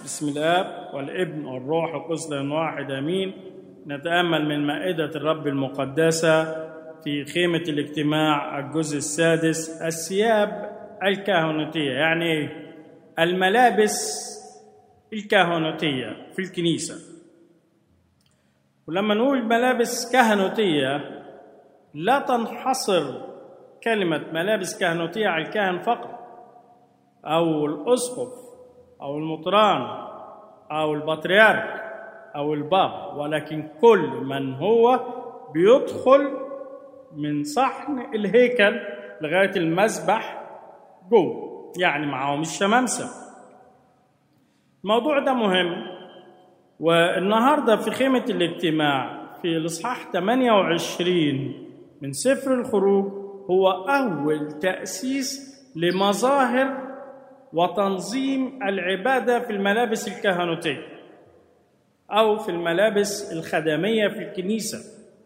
بسم الاب والابن والروح القدس لان واحد امين نتامل من مائده الرب المقدسه في خيمه الاجتماع الجزء السادس الثياب الكهنوتيه يعني إيه؟ الملابس الكهنوتيه في الكنيسه ولما نقول ملابس كهنوتيه لا تنحصر كلمه ملابس كهنوتيه على الكاهن فقط او الاسقف او المطران او البطريرك او الباب ولكن كل من هو بيدخل من صحن الهيكل لغايه المذبح جوه يعني معاهم الشمامسه الموضوع ده مهم والنهارده في خيمه الاجتماع في الاصحاح 28 من سفر الخروج هو اول تاسيس لمظاهر وتنظيم العباده في الملابس الكهنوتيه او في الملابس الخدميه في الكنيسه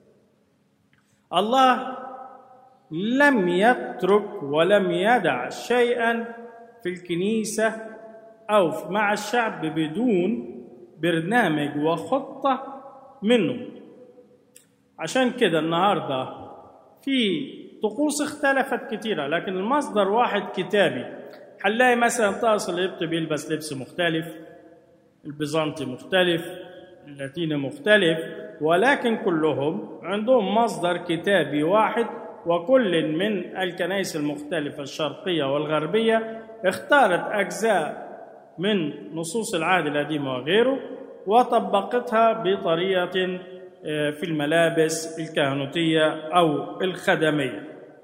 الله لم يترك ولم يدع شيئا في الكنيسه او مع الشعب بدون برنامج وخطه منه عشان كده النهارده في طقوس اختلفت كتيره لكن المصدر واحد كتابي هنلاقي مثلا طقس القبط بيلبس لبس مختلف البيزنطي مختلف اللاتيني مختلف ولكن كلهم عندهم مصدر كتابي واحد وكل من الكنائس المختلفة الشرقية والغربية اختارت أجزاء من نصوص العهد القديم وغيره وطبقتها بطريقة في الملابس الكهنوتية أو الخدمية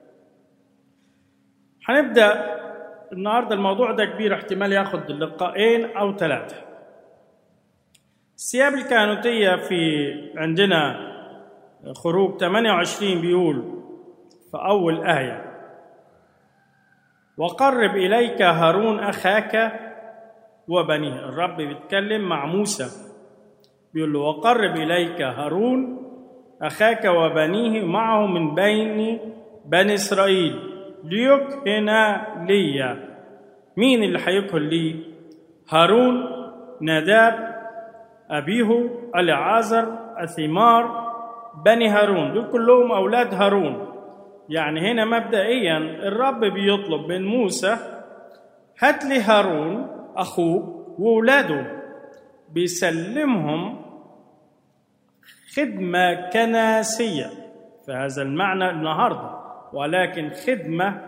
هنبدأ النهارده الموضوع ده كبير احتمال ياخد لقاءين او ثلاثه الثياب الكهنوتيه في عندنا خروج 28 بيقول في اول ايه وقرب اليك هارون اخاك وبنيه الرب بيتكلم مع موسى بيقول له وقرب اليك هارون اخاك وبنيه معه من بين بني اسرائيل ليكهن لي مين اللي هيكهن لي هارون ناداب أبيه العازر أثيمار بني هارون دول كلهم أولاد هارون يعني هنا مبدئيا الرب بيطلب من موسى هات لي هارون أخوه وأولاده بيسلمهم خدمة كناسية في هذا المعنى النهارده ولكن خدمة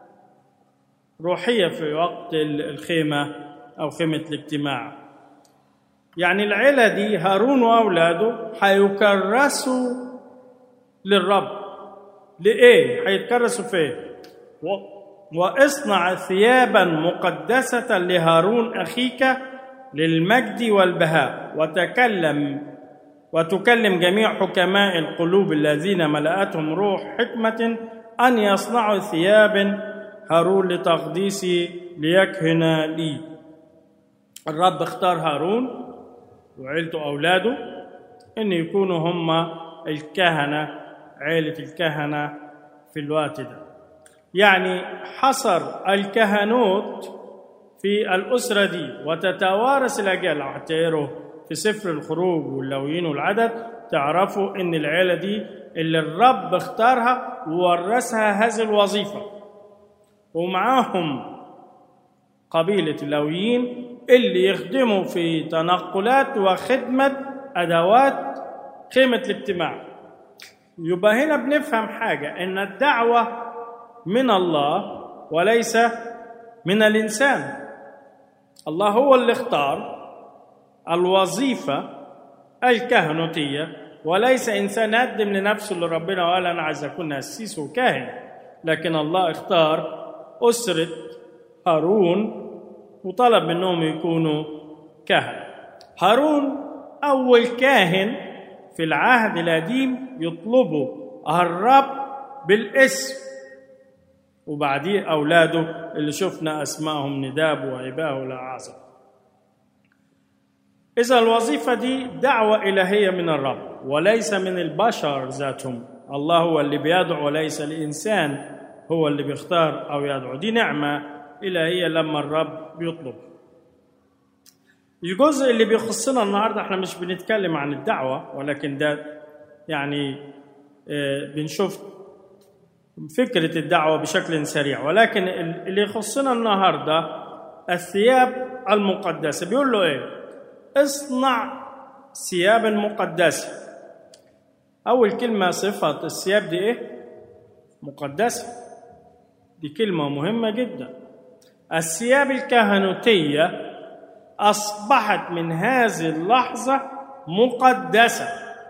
روحية في وقت الخيمة أو خيمة الاجتماع يعني العيلة دي هارون وأولاده هيكرسوا للرب لإيه؟ هيتكرسوا فين؟ و... واصنع ثيابا مقدسة لهارون أخيك للمجد والبهاء وتكلم وتكلم جميع حكماء القلوب الذين ملأتهم روح حكمة أن يصنعوا ثياب هارون لتقديسي ليكهن لي الرب اختار هارون وعيلته أولاده أن يكونوا هم الكهنة عيلة الكهنة في الوقت ده يعني حصر الكهنوت في الأسرة دي وتتوارث الأجيال هتقروا في سفر الخروج واللويين والعدد تعرفوا ان العيله دي اللي الرب اختارها وورثها هذه الوظيفه ومعاهم قبيله اللويين اللي يخدموا في تنقلات وخدمه ادوات خيمه الاجتماع يبقى هنا بنفهم حاجه ان الدعوه من الله وليس من الانسان الله هو اللي اختار الوظيفة الكهنوتية وليس إنسان قدم لنفسه لربنا وقال أنا عايز أكون أسيس وكاهن لكن الله اختار أسرة هارون وطلب منهم يكونوا كهنة هارون أول كاهن في العهد القديم يطلبه الرب بالاسم وبعديه أولاده اللي شفنا أسمائهم نداب وعباه والأعظم إذا الوظيفة دي دعوة إلهية من الرب وليس من البشر ذاتهم الله هو اللي بيدعو وليس الإنسان هو اللي بيختار أو يدعو دي نعمة إلهية لما الرب بيطلب الجزء اللي بيخصنا النهارده احنا مش بنتكلم عن الدعوه ولكن ده يعني آه، بنشوف فكره الدعوه بشكل سريع ولكن اللي يخصنا النهارده الثياب المقدسه بيقول له ايه اصنع ثياب مقدسه اول كلمه صفه الثياب دي ايه مقدسه دي كلمه مهمه جدا الثياب الكهنوتيه اصبحت من هذه اللحظه مقدسه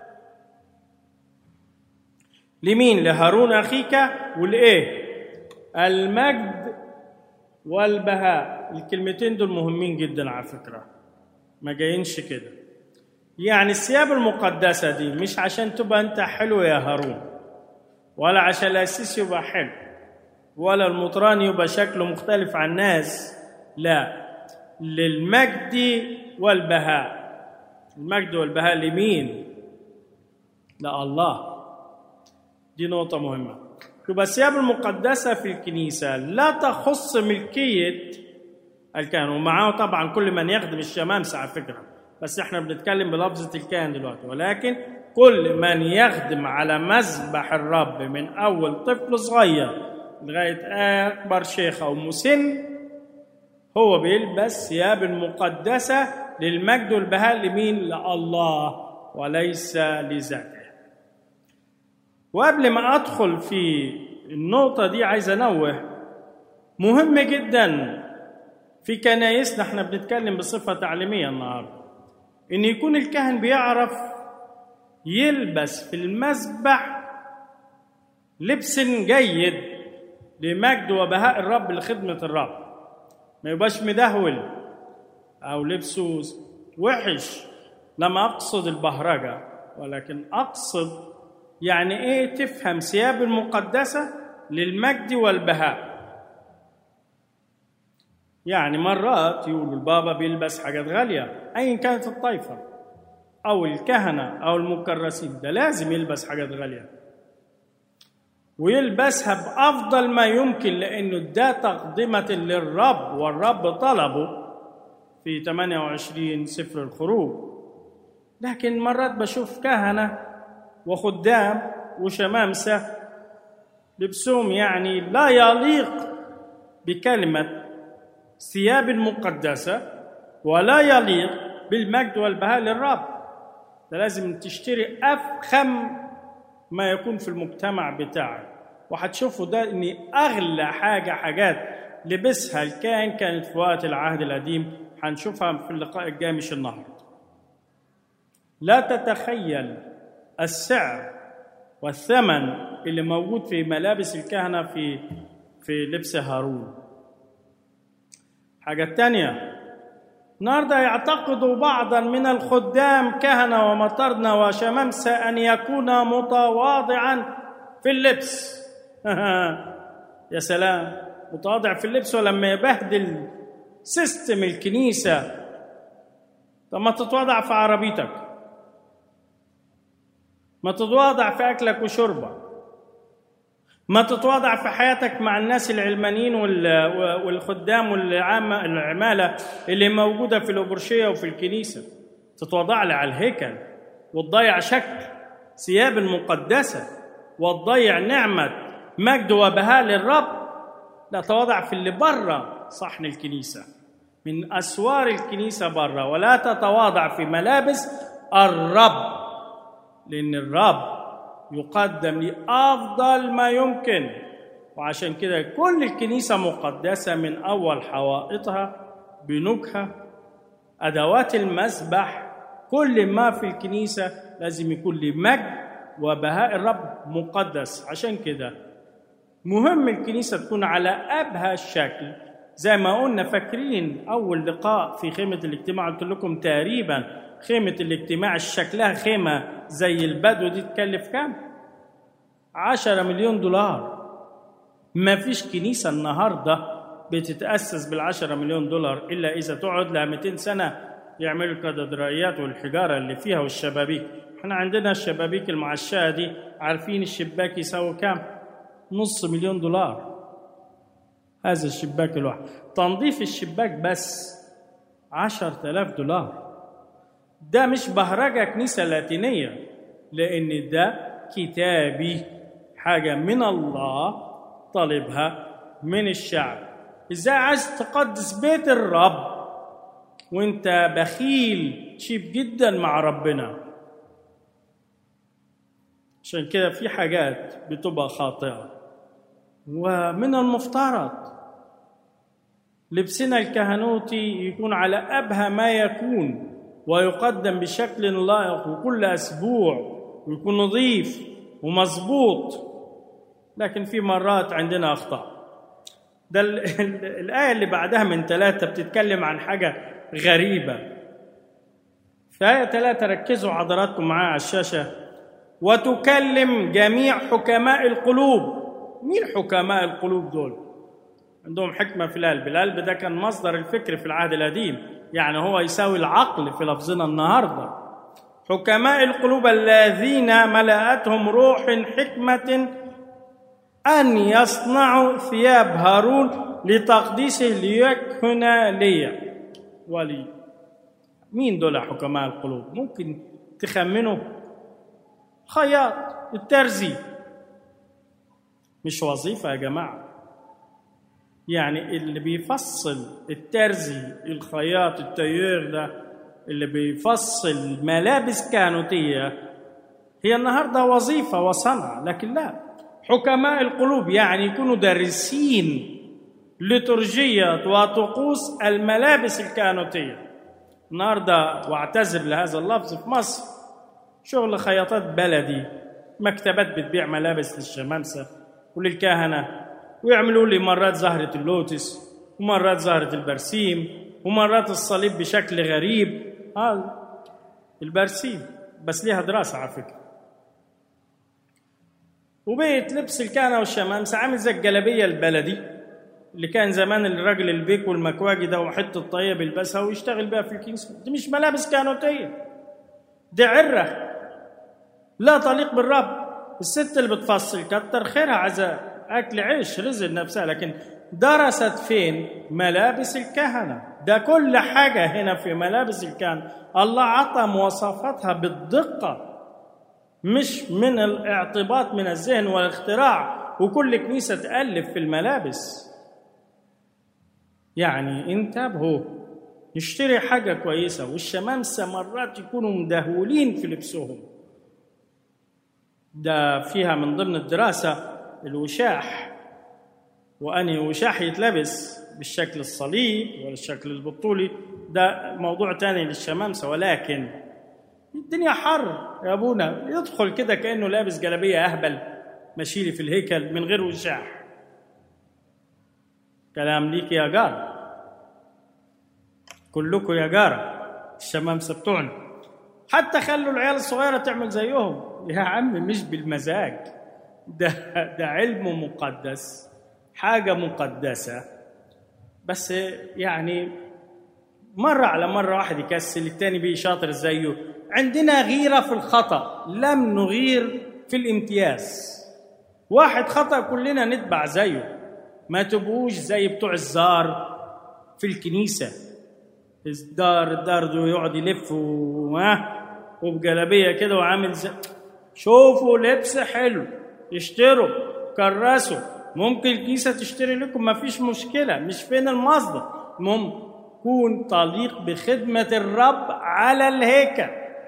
لمين لهارون اخيك والايه المجد والبهاء الكلمتين دول مهمين جدا على فكره ما جايينش كده يعني الثياب المقدسه دي مش عشان تبقى انت حلو يا هارون ولا عشان الاسيس يبقى حلو ولا المطران يبقى شكله مختلف عن الناس لا للمجد والبهاء المجد والبهاء لمين لا الله دي نقطة مهمة يبقى الثياب المقدسة في الكنيسة لا تخص ملكية الكاهن ومعاه طبعا كل من يخدم الشمامسة على فكرة بس احنا بنتكلم بلفظة الكاهن دلوقتي ولكن كل من يخدم على مذبح الرب من أول طفل صغير لغاية أكبر شيخ أو مسن هو بيلبس ثياب مقدسة للمجد والبهاء لمين؟ لله وليس لذاته. وقبل ما أدخل في النقطة دي عايز أنوه مهم جدا في كنايسنا احنا بنتكلم بصفة تعليمية النهاردة إن يكون الكاهن بيعرف يلبس في المسبح لبس جيد لمجد وبهاء الرب لخدمة الرب ما يبقاش مدهول او لبسه وحش لما اقصد البهرجه ولكن اقصد يعني ايه تفهم ثياب المقدسه للمجد والبهاء يعني مرات يقولوا البابا بيلبس حاجات غاليه ايا كانت الطائفه او الكهنه او المكرسين ده لازم يلبس حاجات غاليه ويلبسها بافضل ما يمكن لانه ده تقدمه للرب والرب طلبه في 28 سفر الخروج لكن مرات بشوف كهنه وخدام وشمامسه لبسهم يعني لا يليق بكلمه ثياب مقدسه ولا يليق بالمجد والبهاء للرب ده لازم تشتري افخم ما يكون في المجتمع بتاعك وهتشوفوا ده ان اغلى حاجه حاجات لبسها الكاهن كانت في وقت العهد القديم هنشوفها في اللقاء الجاي مش النهارده لا تتخيل السعر والثمن اللي موجود في ملابس الكهنه في في لبس هارون حاجة تانية النهارده يعتقد بعضا من الخدام كهنة ومطرنا وشمامسة أن يكون متواضعا في اللبس يا سلام متواضع في اللبس ولما يبهدل سيستم الكنيسة طب ما تتواضع في عربيتك ما تتواضع في أكلك وشربك ما تتواضع في حياتك مع الناس العلمانيين والخدام والعمالة اللي موجودة في الأبرشية وفي الكنيسة تتواضع لي على الهيكل وتضيع شكل ثياب المقدسة وتضيع نعمة مجد وبهاء للرب لا تواضع في اللي بره صحن الكنيسة من أسوار الكنيسة بره ولا تتواضع في ملابس الرب لأن الرب يقدم لأفضل ما يمكن وعشان كده كل الكنيسة مقدسة من أول حوائطها بنوكها أدوات المسبح كل ما في الكنيسة لازم يكون لمجد وبهاء الرب مقدس عشان كده مهم الكنيسة تكون على أبهى الشكل زي ما قلنا فاكرين أول لقاء في خيمة الاجتماع قلت لكم تقريبا خيمة الاجتماع شكلها خيمة زي البدو دي تكلف كام؟ عشرة مليون دولار ما فيش كنيسة النهاردة بتتأسس بالعشرة مليون دولار إلا إذا تقعد لها 200 سنة يعملوا الكاتدرائيات والحجارة اللي فيها والشبابيك احنا عندنا الشبابيك المعشاة دي عارفين الشباك يساوي كام؟ نص مليون دولار هذا الشباك الواحد تنظيف الشباك بس عشرة آلاف دولار ده مش بهرجة كنيسة لاتينية لأن ده كتابي حاجة من الله طالبها من الشعب ازاي عايز تقدس بيت الرب وانت بخيل شيب جدا مع ربنا عشان كده في حاجات بتبقى خاطئة ومن المفترض لبسنا الكهنوتي يكون على أبهى ما يكون ويقدم بشكل لائق وكل أسبوع ويكون نظيف ومظبوط لكن في مرات عندنا أخطاء ده الآية اللي بعدها من ثلاثة بتتكلم عن حاجة غريبة في آية ثلاثة ركزوا حضراتكم معايا على الشاشة وتكلم جميع حكماء القلوب مين حكماء القلوب دول عندهم حكمة في القلب القلب ده كان مصدر الفكر في العهد القديم يعني هو يساوي العقل في لفظنا النهاردة حكماء القلوب الذين ملأتهم روح حكمة أن يصنعوا ثياب هارون لتقديسه ليكهن لي ولي مين دول حكماء القلوب ممكن تخمنوا خياط الترزي مش وظيفة يا جماعة يعني اللي بيفصل الترزي الخياط التيار ده اللي بيفصل ملابس كانوتية هي النهاردة وظيفة وصنعة لكن لا حكماء القلوب يعني يكونوا دارسين لترجية وطقوس الملابس الكانوتية النهاردة واعتذر لهذا اللفظ في مصر شغل خياطات بلدي مكتبات بتبيع ملابس للشمامسة وللكهنة ويعملوا لي مرات زهرة اللوتس ومرات زهرة البرسيم ومرات الصليب بشكل غريب هذا البرسيم بس ليها دراسة على فكرة وبيت لبس الكهنة والشمامسة عامل زي الجلابية البلدي اللي كان زمان الراجل البيك والمكواجي ده وحتة طيب يلبسها ويشتغل بيها في الكنيسة دي مش ملابس كهنوتية دي عرة لا تليق بالرب الست اللي بتفصل كتر خيرها عايزة أكل عيش رزق نفسها لكن درست فين ملابس الكهنة ده كل حاجة هنا في ملابس الكهنة الله عطى مواصفاتها بالدقة مش من الاعتباط من الذهن والاختراع وكل كنيسة تألف في الملابس يعني انتبهوا نشتري حاجة كويسة والشمامسة مرات يكونوا مدهولين في لبسهم ده فيها من ضمن الدراسة الوشاح وأنهي وشاح يتلبس بالشكل الصليب ولا الشكل البطولي ده موضوع تاني للشمامسة ولكن الدنيا حر يا ابونا يدخل كده كانه لابس جلابيه اهبل ماشي في الهيكل من غير وشاح كلام ليك يا جار كلكم يا جار الشمامسه بتوعنا حتى خلوا العيال الصغيره تعمل زيهم يا عم مش بالمزاج ده ده علم مقدس حاجه مقدسه بس يعني مرة على مرة واحد يكسل التاني بيه شاطر زيه عندنا غيرة في الخطأ لم نغير في الامتياز واحد خطأ كلنا نتبع زيه ما تبقوش زي بتوع الزار في الكنيسة الدار الدار ده يقعد يلف وها وبجلابية كده وعامل زي شوفوا لبس حلو اشتروا كرسوا ممكن الكنيسة تشتري لكم ما فيش مشكلة مش فين المصدر المهم كون طليق بخدمة الرب على الهيكل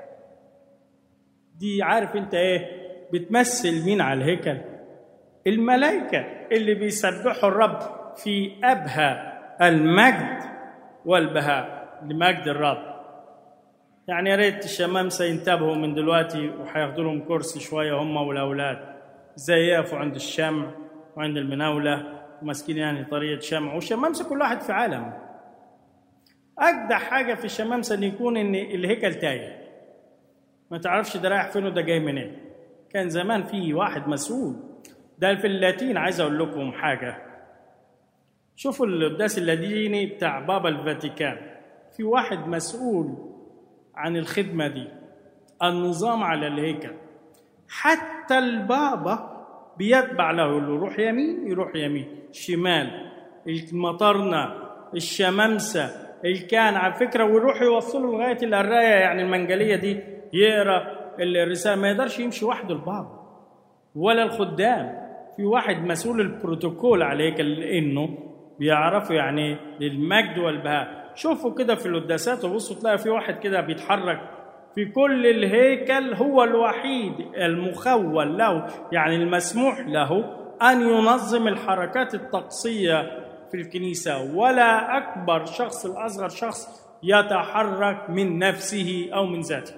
دي عارف انت ايه بتمثل مين على الهيكل الملائكة اللي بيسبحوا الرب في أبهى المجد والبهاء لمجد الرب يعني يا ريت الشمامسة ينتبهوا من دلوقتي وهياخدوا لهم كورس شوية هم والأولاد ازاي يقفوا عند الشمع وعند المناولة وماسكين يعني طريقة شمع والشمامسة كل واحد في عالم اجدع حاجه في الشمامسه ان يكون ان الهيكل تايه ما تعرفش ده رايح فين وده جاي منين كان زمان في واحد مسؤول ده في اللاتين عايز اقول لكم حاجه شوفوا القداس اللاتيني بتاع بابا الفاتيكان في واحد مسؤول عن الخدمه دي النظام على الهيكل حتى البابا بيتبع له يقول له روح يمين يروح يمين شمال المطرنه الشمامسه الكاهن على فكره ويروحوا يوصلوا لغايه القرايه يعني المنجليه دي يقرا الرساله ما يقدرش يمشي وحده البابا ولا الخدام في واحد مسؤول البروتوكول عليك انه بيعرفوا يعني للمجد والبهاء شوفوا كده في القداسات وبصوا تلاقي في واحد كده بيتحرك في كل الهيكل هو الوحيد المخول له يعني المسموح له ان ينظم الحركات الطقسيه في الكنيسه ولا اكبر شخص الاصغر شخص يتحرك من نفسه او من ذاته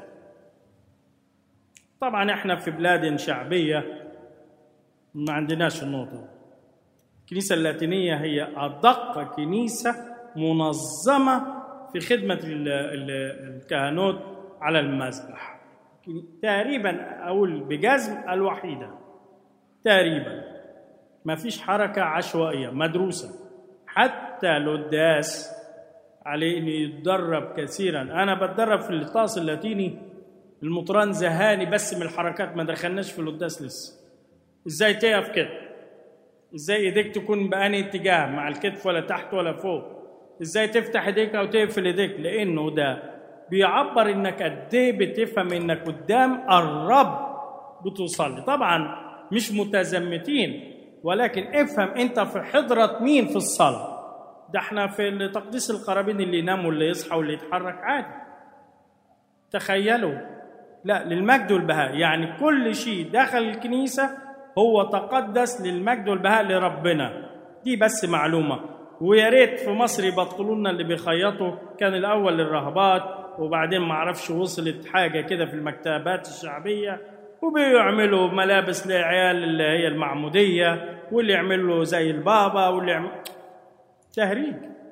طبعا احنا في بلاد شعبيه ما عندناش النقطه الكنيسه اللاتينيه هي ادق كنيسه منظمه في خدمه الكهنوت على المذبح تقريبا اقول بجزم الوحيده تقريبا ما فيش حركه عشوائيه مدروسه حتى القداس عليه انه يتدرب كثيرا انا بتدرب في الطاس اللاتيني المطران زهاني بس من الحركات ما دخلناش في القداس لسه ازاي تقف كده ازاي ايديك تكون بأني اتجاه مع الكتف ولا تحت ولا فوق ازاي تفتح ايديك او تقفل ايديك لانه ده بيعبر انك قد ايه بتفهم انك قدام الرب بتصلي طبعا مش متزمتين ولكن افهم انت في حضرة مين في الصلاة ده احنا في تقديس القرابين اللي ينام واللي يصحى واللي يتحرك عادي تخيلوا لا للمجد والبهاء يعني كل شيء دخل الكنيسة هو تقدس للمجد والبهاء لربنا دي بس معلومة ويا ريت في مصر يبطلوا لنا اللي بيخيطوا كان الأول للرهبات وبعدين ما اعرفش وصلت حاجة كده في المكتبات الشعبية وبيعملوا ملابس لعيال اللي هي المعمودية واللي يعملوا زي البابا واللي يعمل تهريج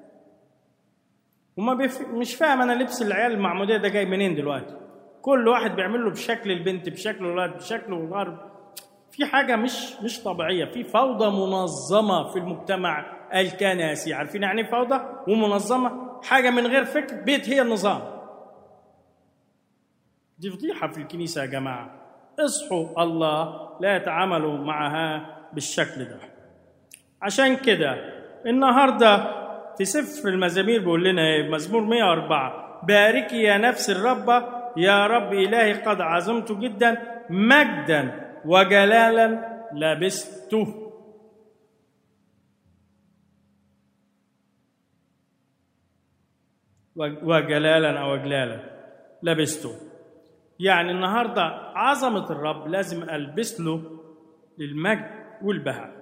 وما بيف... مش فاهم انا لبس العيال المعمودية ده جاي منين دلوقتي كل واحد بيعمل له بشكل البنت بشكل الولد بشكل الغرب في حاجة مش مش طبيعية في فوضى منظمة في المجتمع الكنسي عارفين يعني فوضى ومنظمة حاجة من غير فكر بيت هي النظام دي فضيحة في الكنيسة يا جماعة اصحوا الله لا يتعاملوا معها بالشكل ده عشان كده النهاردة في سفر المزامير بيقول لنا ايه مزمور 104 باركي يا نفس الرب يا رب إلهي قد عظمت جدا مجدا وجلالا لبسته وجلالا أو أجلالا لبسته يعني النهارده عظمه الرب لازم البس له للمجد والبهاء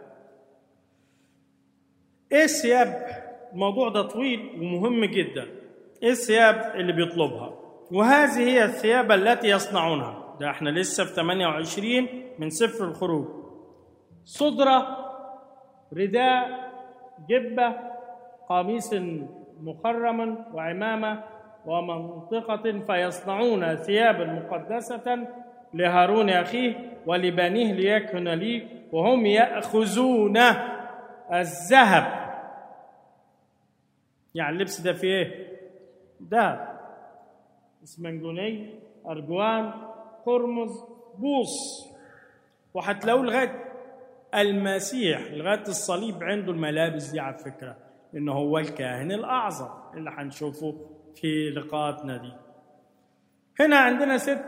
ايه الثياب الموضوع ده طويل ومهم جدا ايه الثياب اللي بيطلبها وهذه هي الثياب التي يصنعونها ده احنا لسه في 28 من سفر الخروج صدرة رداء جبة قميص مخرم وعمامة ومنطقة فيصنعون ثيابا مقدسة لهارون أخيه ولبنيه ليكهن لي وهم يأخذون الذهب يعني اللبس ده فيه ايه؟ ذهب اسمنجوني أرجوان قرمز بوص وهتلاقوا لغاية المسيح لغاية الصليب عنده الملابس دي على فكرة إنه هو الكاهن الأعظم اللي هنشوفه في لقاءاتنا دي هنا عندنا ست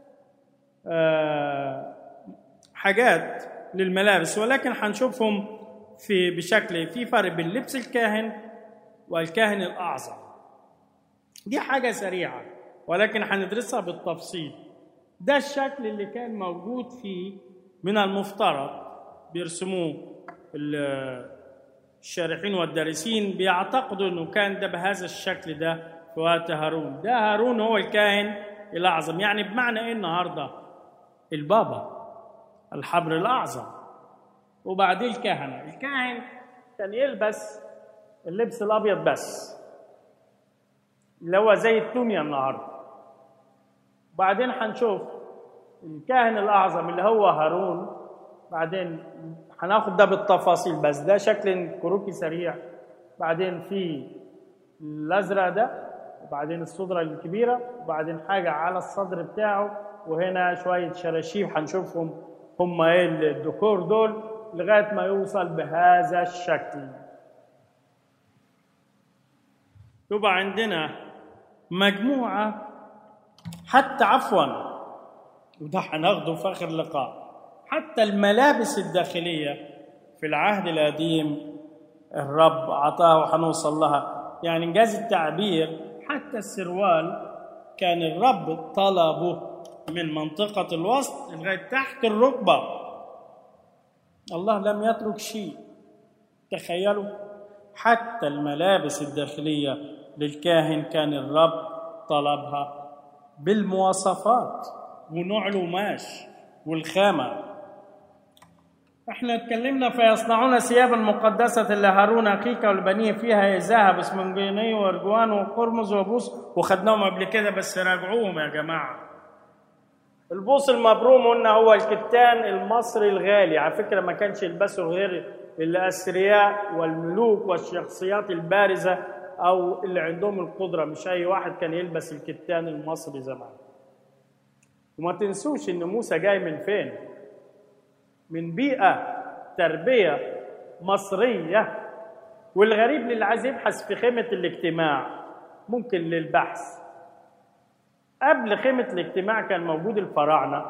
آه حاجات للملابس ولكن هنشوفهم في بشكل في فرق بين لبس الكاهن والكاهن الأعظم دي حاجة سريعة ولكن هندرسها بالتفصيل ده الشكل اللي كان موجود فيه من المفترض بيرسموه الشارحين والدارسين بيعتقدوا انه كان ده بهذا الشكل ده في وقت هارون ده هارون هو الكاهن الأعظم يعني بمعنى إيه النهاردة البابا الحبر الأعظم وبعدين الكهنة الكاهن كان يلبس اللبس الأبيض بس اللي هو زي التومية النهاردة بعدين هنشوف الكاهن الأعظم اللي هو هارون بعدين هناخد ده بالتفاصيل بس ده شكل كروكي سريع بعدين في الأزرق ده وبعدين الصدرة الكبيرة وبعدين حاجة على الصدر بتاعه وهنا شوية شراشيب هنشوفهم هم ايه الديكور دول لغاية ما يوصل بهذا الشكل يبقى عندنا مجموعة حتى عفوا وده هناخده في آخر لقاء حتى الملابس الداخلية في العهد القديم الرب عطاه وحنوصل لها يعني انجاز التعبير حتى السروال كان الرب طلبه من منطقة الوسط لغاية تحت الركبة الله لم يترك شيء تخيلوا حتى الملابس الداخلية للكاهن كان الرب طلبها بالمواصفات ونوع القماش والخامة احنا اتكلمنا فيصنعون ثيابا مقدسة لهارون أخيك والبنيه فيها ذهب اسمنجيني وارجوان وقرمز وبوس وخدناهم قبل كده بس راجعوهم يا جماعة البوص المبروم قلنا هو الكتان المصري الغالي على فكرة ما كانش يلبسه غير الأثرياء والملوك والشخصيات البارزة أو اللي عندهم القدرة مش أي واحد كان يلبس الكتان المصري زمان وما تنسوش إن موسى جاي من فين؟ من بيئة تربية مصرية والغريب للي عايز يبحث في خيمة الاجتماع ممكن للبحث قبل خيمة الاجتماع كان موجود الفراعنة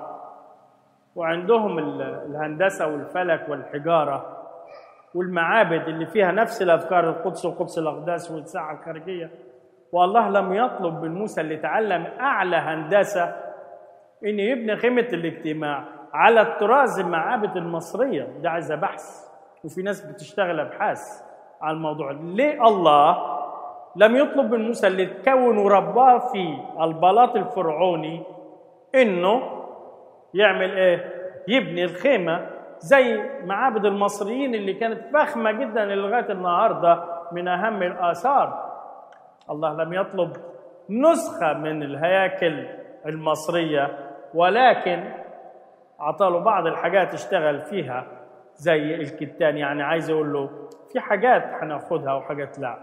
وعندهم الهندسة والفلك والحجارة والمعابد اللي فيها نفس الأفكار القدس وقدس الأقداس والساعة الخارجية والله لم يطلب من موسى اللي تعلم أعلى هندسة إن يبني خيمة الاجتماع على الطراز المعابد المصرية ده عايزة بحث وفي ناس بتشتغل أبحاث على الموضوع ليه الله لم يطلب من موسى اللي تكون ورباه في البلاط الفرعوني انه يعمل ايه يبني الخيمه زي معابد المصريين اللي كانت فخمه جدا لغايه النهارده من اهم الاثار الله لم يطلب نسخه من الهياكل المصريه ولكن اعطاله بعض الحاجات اشتغل فيها زي الكتان يعني عايز اقول له في حاجات هناخدها وحاجات لا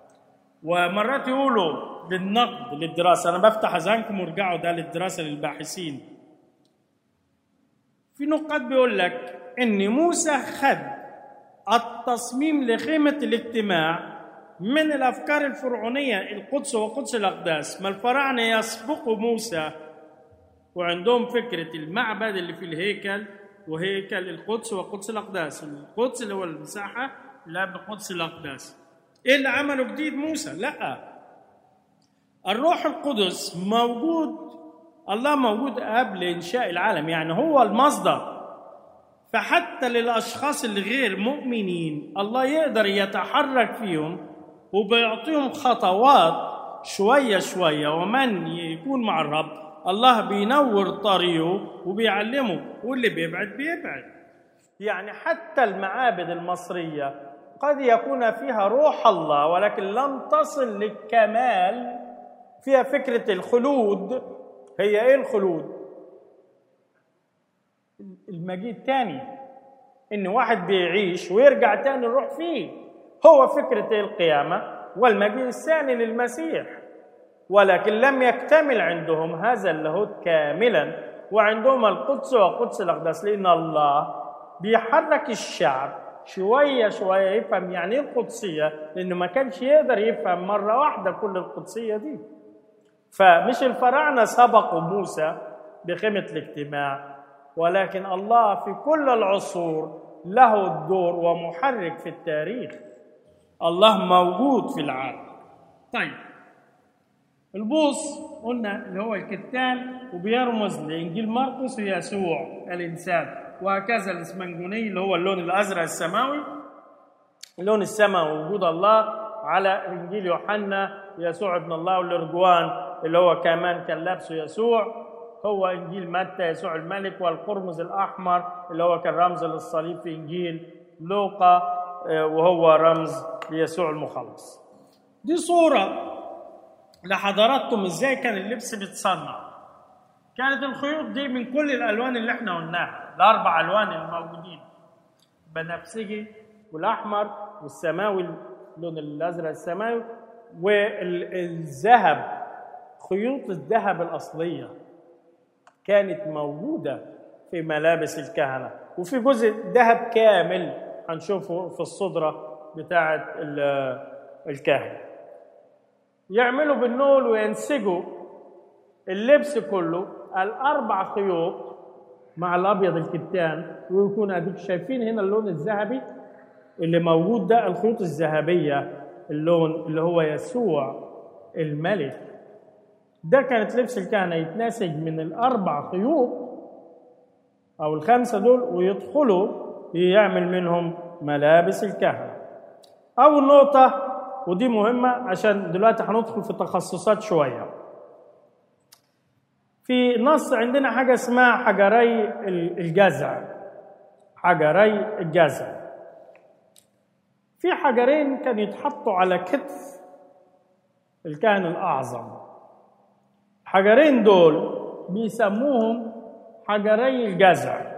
ومرات يقولوا للنقد للدراسه انا بفتح اذهانكم وارجعوا ده للدراسه للباحثين في نقاد بيقول لك ان موسى خد التصميم لخيمه الاجتماع من الافكار الفرعونيه القدس وقدس الاقداس ما الفراعنه يسبقوا موسى وعندهم فكره المعبد اللي في الهيكل وهيكل القدس وقدس الاقداس القدس اللي هو المساحه اللي قبل قدس الاقداس ايه اللي عمله جديد موسى لا الروح القدس موجود الله موجود قبل انشاء العالم يعني هو المصدر فحتى للاشخاص اللي غير مؤمنين الله يقدر يتحرك فيهم وبيعطيهم خطوات شويه شويه ومن يكون مع الرب الله بينور طريقه وبيعلمه واللي بيبعد بيبعد يعني حتى المعابد المصريه قد يكون فيها روح الله ولكن لم تصل للكمال فيها فكرة الخلود هي ايه الخلود؟ المجيء الثاني ان واحد بيعيش ويرجع تاني الروح فيه هو فكرة القيامة والمجيء الثاني للمسيح ولكن لم يكتمل عندهم هذا اللاهوت كاملا وعندهم القدس وقدس الأقداس لأن الله بيحرك الشعب شوية شوية يفهم يعني ايه القدسية لأنه ما كانش يقدر يفهم مرة واحدة كل القدسية دي فمش الفراعنة سبقوا موسى بخيمة الاجتماع ولكن الله في كل العصور له الدور ومحرك في التاريخ الله موجود في العالم طيب البوص قلنا اللي هو الكتان وبيرمز لانجيل مرقس ويسوع الانسان وهكذا الاسمنجوني اللي هو اللون الازرق السماوي اللون السماوي وجود الله على انجيل يوحنا يسوع ابن الله والارجوان اللي هو كمان كان لابسه يسوع هو انجيل متى يسوع الملك والقرمز الاحمر اللي هو كان رمز للصليب في انجيل لوقا وهو رمز ليسوع المخلص دي صوره لحضراتكم ازاي كان اللبس بيتصنع كانت الخيوط دي من كل الالوان اللي احنا قلناها الاربع الوان الموجودين بنفسجي والاحمر والسماوي اللون الازرق السماوي والذهب خيوط الذهب الاصليه كانت موجوده في ملابس الكهنه وفي جزء ذهب كامل هنشوفه في الصدره بتاعه الكاهن يعملوا بالنول وينسجوا اللبس كله الاربع خيوط مع الابيض الكتان ويكون اديك شايفين هنا اللون الذهبي اللي موجود ده الخيوط الذهبيه اللون اللي هو يسوع الملك ده كانت لبس الكهنه يتناسج من الاربع خيوط او الخمسه دول ويدخلوا يعمل منهم ملابس الكهنه اول نقطه ودي مهمه عشان دلوقتي هندخل في تخصصات شويه في نص عندنا حاجه اسمها حجري الجزع حجري الجزع في حجرين كانوا يتحطوا على كتف الكاهن الاعظم الحجرين دول بيسموهم حجري الجزع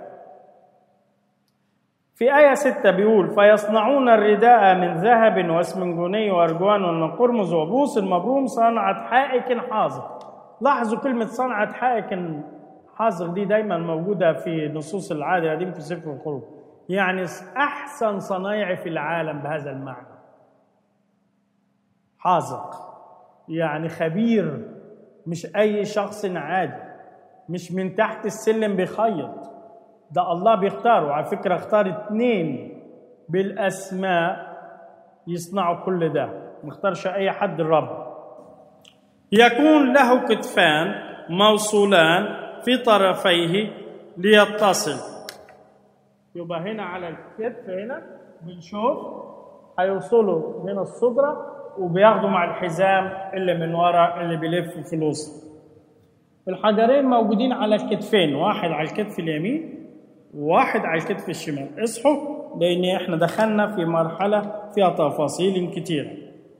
في آية ستة بيقول فيصنعون الرداء من ذهب واسمنجوني وأرجوان وقرمز وبوس المبروم صنعة حائك حاذق لاحظوا كلمة صنعة حائك حاذق دي دايما موجودة في نصوص العهد القديم في سفر الخروج يعني أحسن صنايع في العالم بهذا المعنى حاذق يعني خبير مش أي شخص عادي مش من تحت السلم بيخيط ده الله بيختاره على فكرة اختار اتنين بالأسماء يصنعوا كل ده ما اختارش أي حد الرب يكون له كتفان موصولان في طرفيه ليتصل يبقى هنا على الكتف هنا بنشوف هيوصلوا من الصدرة وبياخدوا مع الحزام اللي من ورا اللي بيلف في الوسط الحجرين موجودين على الكتفين واحد على الكتف اليمين وواحد على الكتف الشمال اصحوا لان احنا دخلنا في مرحله فيها تفاصيل كتيره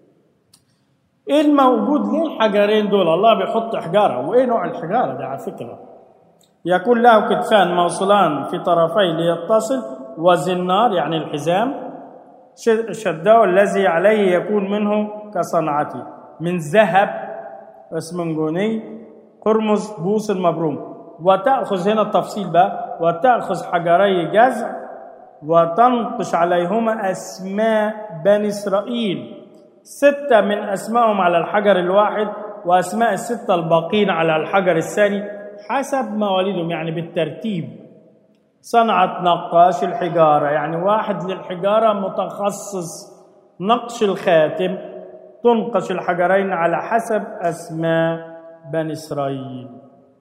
ايه الموجود ليه الحجرين دول الله بيحط حجاره وايه نوع الحجاره ده على فكره يكون له كتفان موصولان في طرفي ليتصل وزنار يعني الحزام شداه الذي عليه يكون منه كصنعته من ذهب اسمنجوني قرمز بوس المبروم وتأخذ هنا التفصيل بقى وتأخذ حجري جزع وتنقش عليهما أسماء بني إسرائيل ستة من أسمائهم على الحجر الواحد وأسماء الستة الباقين على الحجر الثاني حسب مواليدهم يعني بالترتيب صنعة نقاش الحجارة يعني واحد للحجارة متخصص نقش الخاتم تنقش الحجرين على حسب أسماء بني إسرائيل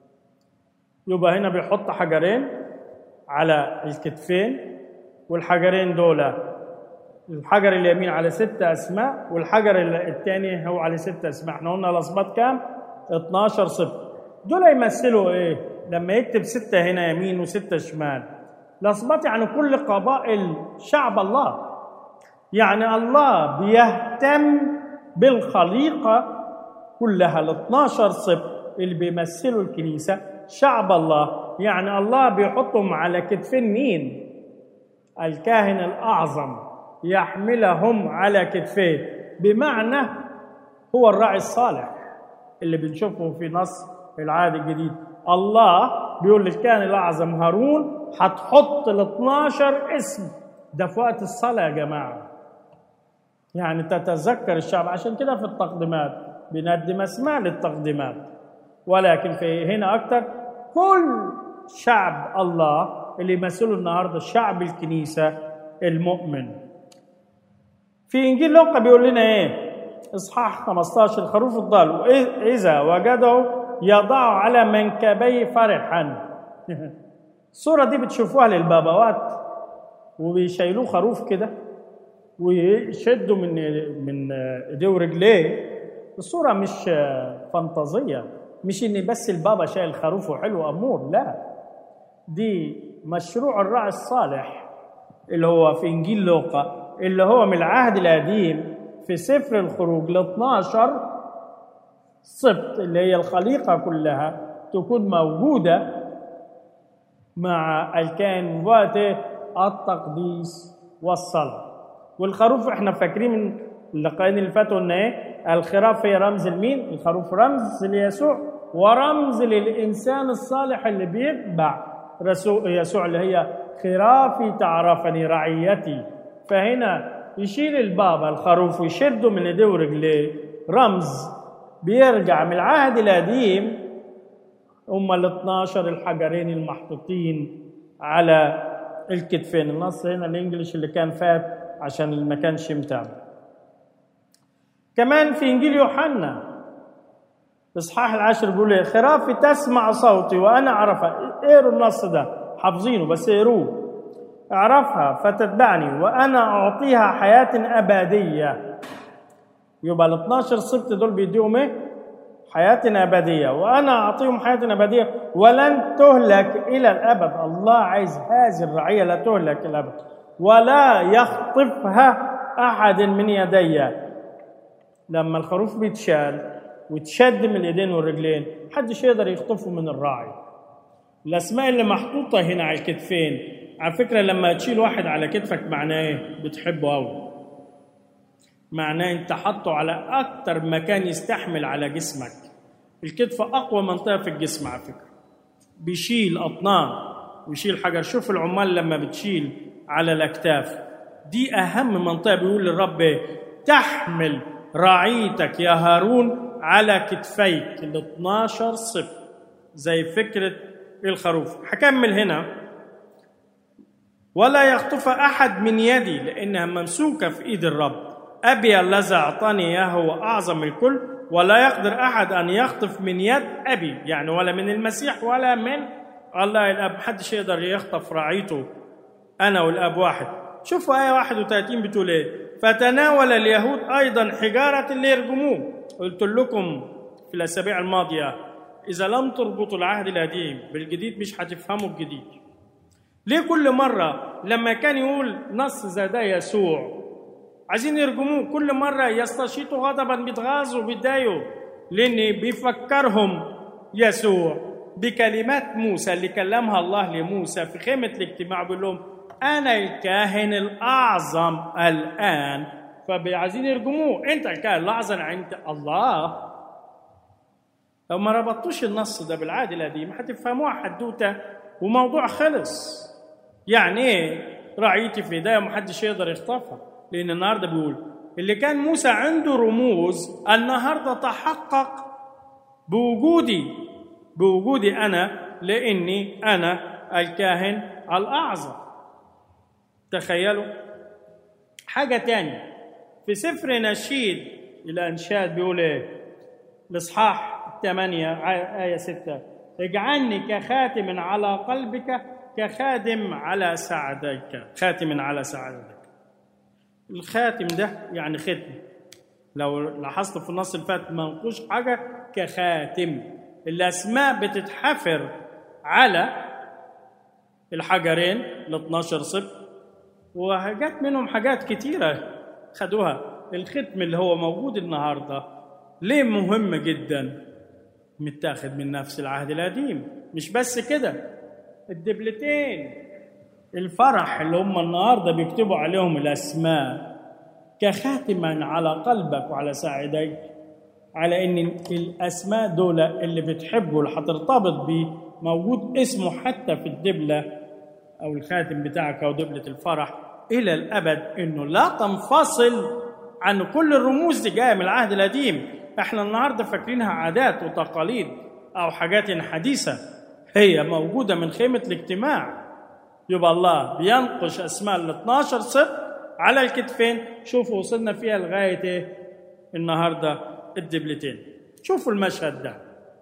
يبقى هنا بيحط حجرين على الكتفين والحجرين دول الحجر اليمين على ست اسماء والحجر الثاني هو على ست اسماء احنا قلنا الاصباط كام 12 صفر دول يمثلوا ايه لما يكتب ستة هنا يمين وستة شمال الاصباط يعني كل قبائل شعب الله يعني الله بيهتم بالخليقة كلها ال 12 صفر اللي بيمثلوا الكنيسة شعب الله يعني الله بيحطهم على كتفين مين الكاهن الأعظم يحملهم على كتفيه بمعنى هو الراعي الصالح اللي بنشوفه في نص العهد الجديد الله بيقول للكاهن الأعظم هارون هتحط ال 12 اسم ده في وقت الصلاة يا جماعة يعني تتذكر الشعب عشان كده في التقديمات بنقدم اسماء للتقديمات ولكن في هنا اكتر كل شعب الله اللي يمثله النهارده شعب الكنيسه المؤمن في انجيل لوقا بيقول لنا ايه اصحاح 15 الخروف الضال اذا وجده يضع على منكبيه فرحا الصوره دي بتشوفوها للبابوات وبيشيلوه خروف كده ويشدوا من من ايديه ورجليه الصوره مش فانتازيه مش ان بس البابا شايل خروف وحلو امور لا دي مشروع الراعي الصالح اللي هو في انجيل لوقا اللي هو من العهد القديم في سفر الخروج ل 12 سبط اللي هي الخليقه كلها تكون موجوده مع الكائن وقت التقديس والصلاه والخروف احنا فاكرين من اللقاءين اللي فاتوا ان ايه الخراف هي رمز لمين الخروف رمز ليسوع ورمز للانسان الصالح اللي بيتبع رسول يسوع اللي هي خرافي تعرفني رعيتي فهنا يشيل البابا الخروف ويشده من ايديه ورجليه رمز بيرجع من العهد القديم هم ال 12 الحجرين المحطوطين على الكتفين النص هنا الانجليش اللي كان فات عشان اللي ما كانش متابع كمان في انجيل يوحنا الاصحاح العاشر بيقول ايه خرافي تسمع صوتي وانا اعرفها اقروا النص ده حافظينه بس اقروه اعرفها فتتبعني وانا اعطيها حياه ابديه يبقى ال 12 سبت دول بيديهم ايه؟ حياة أبدية وأنا أعطيهم حياة أبدية ولن تهلك إلى الأبد الله عايز هذه الرعية لا تهلك إلى الأبد ولا يخطفها أحد من يدي لما الخروف بيتشال وتشد من اليدين والرجلين محدش يقدر يخطفه من الراعي الأسماء اللي محطوطة هنا على الكتفين على فكرة لما تشيل واحد على كتفك معناه إيه؟ بتحبه أوي معناه انت حاطه على اكتر مكان يستحمل على جسمك الكتف اقوى منطقه في الجسم على فكره بيشيل اطنان ويشيل حجر شوف العمال لما بتشيل على الاكتاف دي اهم منطقه بيقول للرب إيه؟ تحمل رعيتك يا هارون على كتفيك ال 12 صفر زي فكره الخروف هكمل هنا ولا يخطف احد من يدي لانها ممسوكه في ايد الرب أبي الذي أعطاني إياه هو أعظم الكل ولا يقدر أحد أن يخطف من يد أبي يعني ولا من المسيح ولا من الله الأب محدش يقدر يخطف رعيته أنا والأب واحد شوفوا آية 31 بتقول إيه فتناول اليهود أيضا حجارة اللي يرجموه قلت لكم في الأسابيع الماضية إذا لم تربطوا العهد القديم بالجديد مش هتفهموا الجديد ليه كل مرة لما كان يقول نص زي ده يسوع عايزين يرجموه كل مرة يستشيطوا غضبا بيتغاظوا بيتضايقوا لأن بيفكرهم يسوع بكلمات موسى اللي كلمها الله لموسى في خيمة الاجتماع بيقول لهم أنا الكاهن الأعظم الآن فعايزين يرجموه أنت الكاهن الأعظم عند الله لو ما ربطتوش النص ده بالعهد القديم هتفهموها حدوته وموضوع خلص يعني ايه رعيتي في ايديا ومحدش يقدر يخطفها لان النهارده بيقول اللي كان موسى عنده رموز النهارده تحقق بوجودي بوجودي انا لاني انا الكاهن الاعظم تخيلوا حاجه تانية في سفر نشيد الانشاد بيقول ايه الاصحاح الثمانية آية ستة اجعلني كخاتم على قلبك كخادم على سعدك خاتم على سعدك الخاتم ده يعني ختم لو لاحظت في النص اللي فات منقوش حاجه كخاتم الاسماء بتتحفر على الحجرين ال 12 صفر وجات منهم حاجات كتيره خدوها الختم اللي هو موجود النهارده ليه مهم جدا متاخد من نفس العهد القديم مش بس كده الدبلتين الفرح اللي هم النهارده بيكتبوا عليهم الاسماء كخاتما على قلبك وعلى ساعديك على ان الاسماء دول اللي بتحبه اللي هترتبط بيه موجود اسمه حتى في الدبله او الخاتم بتاعك او دبله الفرح الى الابد انه لا تنفصل عن كل الرموز دي جايه من العهد القديم احنا النهارده فاكرينها عادات وتقاليد او حاجات حديثه هي موجوده من خيمه الاجتماع يبقى الله بينقش اسماء ال 12 صفر على الكتفين شوفوا وصلنا فيها لغايه ايه النهارده الدبلتين شوفوا المشهد ده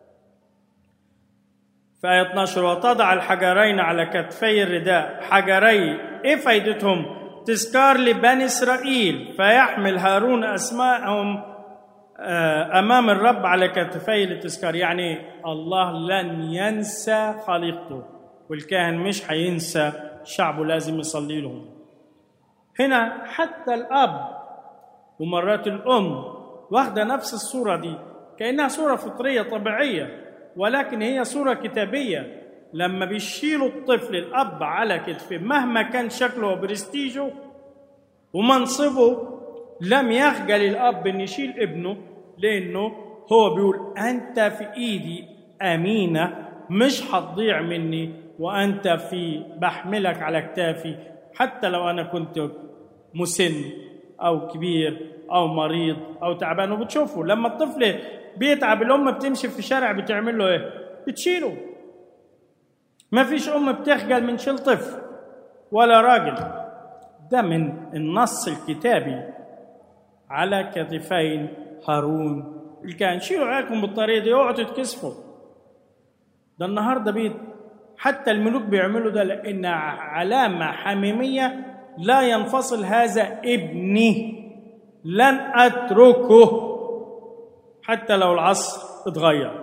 في آية 12 وتضع الحجرين على كتفي الرداء حجري ايه فايدتهم تذكار لبني اسرائيل فيحمل هارون اسماءهم امام الرب على كتفي للتذكار يعني الله لن ينسى خليقته والكاهن مش هينسى شعبه لازم يصلي لهم هنا حتى الاب ومرات الام واخده نفس الصوره دي كانها صوره فطريه طبيعيه ولكن هي صوره كتابيه لما بيشيلوا الطفل الاب على كتفه مهما كان شكله وبرستيجه ومنصبه لم يخجل الاب ان يشيل ابنه لانه هو بيقول انت في ايدي امينه مش هتضيع مني وانت في بحملك على كتافي حتى لو انا كنت مسن او كبير او مريض او تعبان وبتشوفوا لما الطفل بيتعب الام بتمشي في الشارع بتعمل له ايه بتشيله ما فيش ام بتخجل من شيل طفل ولا راجل ده من النص الكتابي على كتفين هارون الكاهن شيلوا عيالكم بالطريقه دي اوعوا تتكسفوا ده النهارده بيت حتى الملوك بيعملوا ده لان علامه حميميه لا ينفصل هذا ابني لن اتركه حتى لو العصر اتغير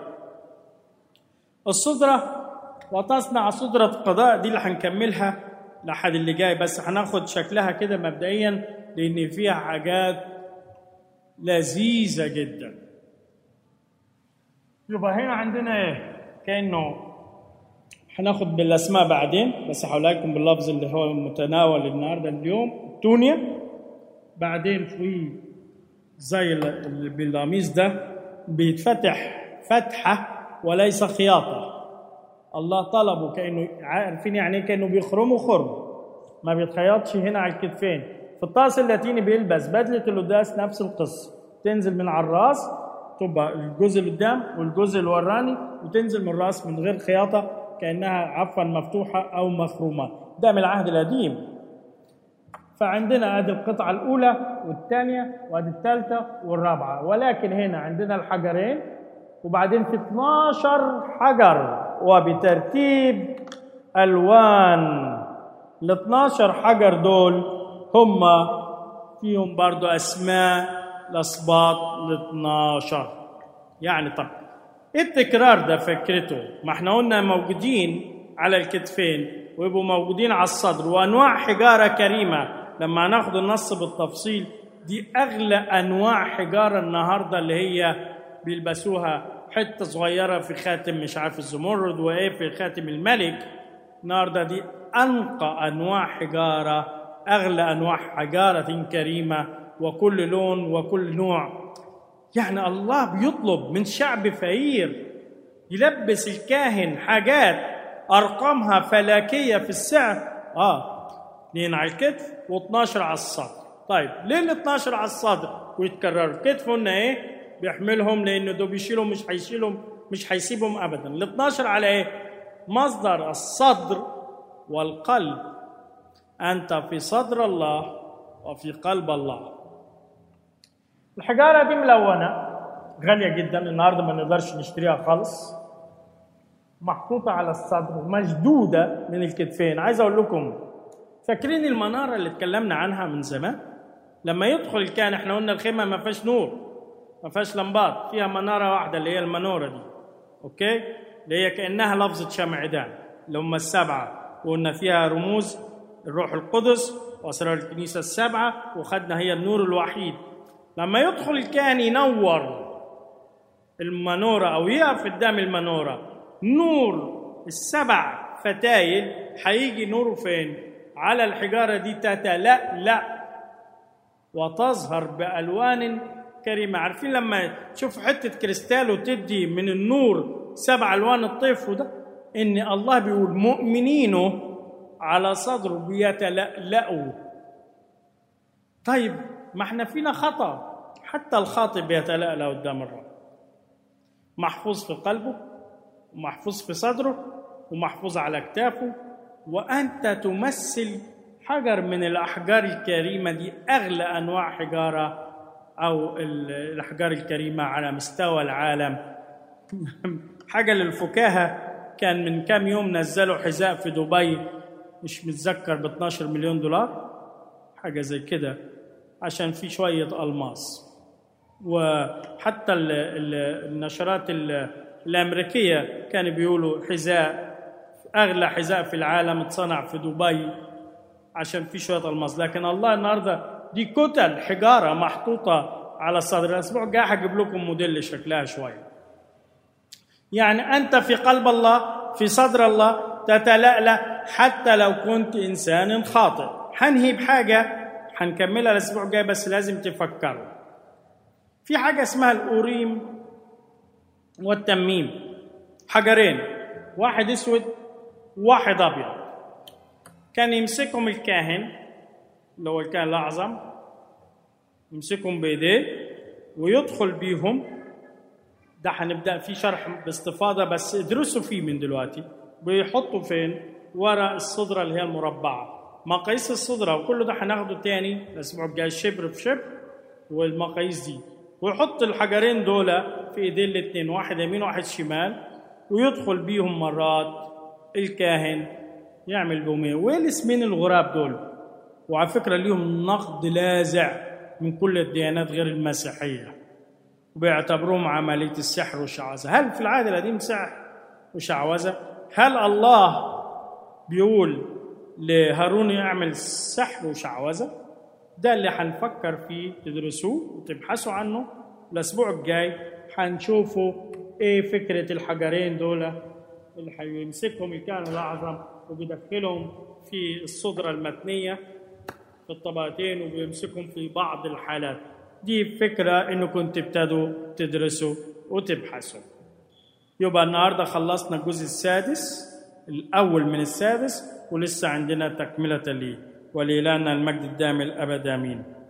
الصدره وتصنع صدرة قضاء دي اللي هنكملها لحد اللي جاي بس هناخد شكلها كده مبدئيا لان فيها حاجات لذيذة جدا يبقى هنا عندنا ايه كأنه هناخد بالاسماء بعدين بس هقول لكم باللفظ اللي هو متناول النهارده اليوم تونيا بعدين في زي اللي بالقميص ده بيتفتح فتحه وليس خياطه الله طلبه كانه عارفين يعني ايه كانه بيخرمه خرم ما بيتخيطش هنا على الكتفين في الطاس اللاتيني بيلبس بدله القداس نفس القصه تنزل من على الراس تبقى الجزء اللي قدام والجزء اللي وراني وتنزل من الراس من غير خياطه كانها عفوا مفتوحه او مخرومه ده من العهد القديم فعندنا ادي القطعه الاولى والثانيه وادي الثالثه والرابعه ولكن هنا عندنا الحجرين وبعدين في 12 حجر وبترتيب الوان ال 12 حجر دول هم فيهم برضو اسماء الاسباط ال 12 يعني طب ايه التكرار ده فكرته ما احنا قلنا موجودين على الكتفين ويبقوا موجودين على الصدر وانواع حجاره كريمه لما ناخد النص بالتفصيل دي اغلى انواع حجاره النهارده اللي هي بيلبسوها حته صغيره في خاتم مش عارف الزمرد وايه في خاتم الملك النهارده دي انقى انواع حجاره اغلى انواع حجاره كريمه وكل لون وكل نوع يعني الله بيطلب من شعب فقير يلبس الكاهن حاجات ارقامها فلكيه في السعر اه اثنين على الكتف و12 على الصدر طيب ليه ال 12 على الصدر ويتكرروا الكتف قلنا ايه بيحملهم لانه دول بيشيلهم مش هيشيلهم مش هيسيبهم ابدا ال 12 على ايه مصدر الصدر والقلب انت في صدر الله وفي قلب الله الحجاره دي ملونه غاليه جدا النهارده ما نقدرش نشتريها خالص محطوطه على الصدر مشدوده من الكتفين عايز اقول لكم فاكرين المناره اللي اتكلمنا عنها من زمان لما يدخل كان احنا قلنا الخيمه ما فيهاش نور ما فيهاش لمبات فيها مناره واحده اللي هي المنوره دي اوكي اللي هي كانها لفظه شمعدان اللي هم السبعه وقلنا فيها رموز الروح القدس واسرار الكنيسه السبعه وخدنا هي النور الوحيد لما يدخل الكاهن ينور المنوره او يقف قدام المنوره نور السبع فتايل هيجي نوره فين على الحجاره دي تتلألأ وتظهر بالوان كريمه عارفين لما تشوف حته كريستال وتدي من النور سبع الوان الطيف وده ان الله بيقول مؤمنينه على صدره بيتلألأوا طيب ما احنا فينا خطأ حتى الخاطئ بيتلألأ قدام الرب محفوظ في قلبه ومحفوظ في صدره ومحفوظ على كتافه وأنت تمثل حجر من الأحجار الكريمة دي أغلى أنواع حجارة أو الأحجار الكريمة على مستوى العالم حاجة للفكاهة كان من كام يوم نزلوا حذاء في دبي مش متذكر ب 12 مليون دولار حاجة زي كده عشان في شوية ألماس وحتى ال ال النشرات ال الأمريكية كانوا بيقولوا حذاء أغلى حذاء في العالم اتصنع في دبي عشان في شوية ألماس لكن الله النهاردة دي كتل حجارة محطوطة على الصدر الأسبوع الجاي هجيب لكم موديل شكلها شوية يعني أنت في قلب الله في صدر الله تتلألأ حتى لو كنت إنسان خاطئ هنهي بحاجة هنكملها الأسبوع الجاي بس لازم تفكروا في حاجة اسمها الأوريم والتميم حجرين واحد اسود واحد ابيض كان يمسكهم الكاهن اللي هو الكاهن الاعظم يمسكهم بايديه ويدخل بيهم ده هنبدا فيه شرح باستفاضه بس ادرسوا فيه من دلوقتي بيحطوا فين ورا الصدره اللي هي المربعه مقاييس الصدره وكل ده هناخده تاني الاسبوع الجاي شبر في شبر والمقاييس دي ويحط الحجرين دول في ايدين الاثنين واحد يمين واحد شمال ويدخل بيهم مرات الكاهن يعمل بهم ايه وايه الاسمين الغراب دول وعلى فكره ليهم نقد لاذع من كل الديانات غير المسيحيه وبيعتبروهم عمليه السحر والشعوذه هل في العهد القديم سحر وشعوذه هل الله بيقول لهارون يعمل سحر وشعوذه ده اللي هنفكر فيه تدرسوه وتبحثوا عنه الاسبوع الجاي هنشوفوا ايه فكره الحجرين دول اللي هيمسكهم الكاهن الاعظم وبيدخلهم في الصدره المتنيه في الطبقتين وبيمسكهم في بعض الحالات دي فكره انكم تبتدوا تدرسوا وتبحثوا يبقى النهارده خلصنا الجزء السادس الاول من السادس ولسه عندنا تكمله ليه ولإلهنا المجد الدائم الابد امين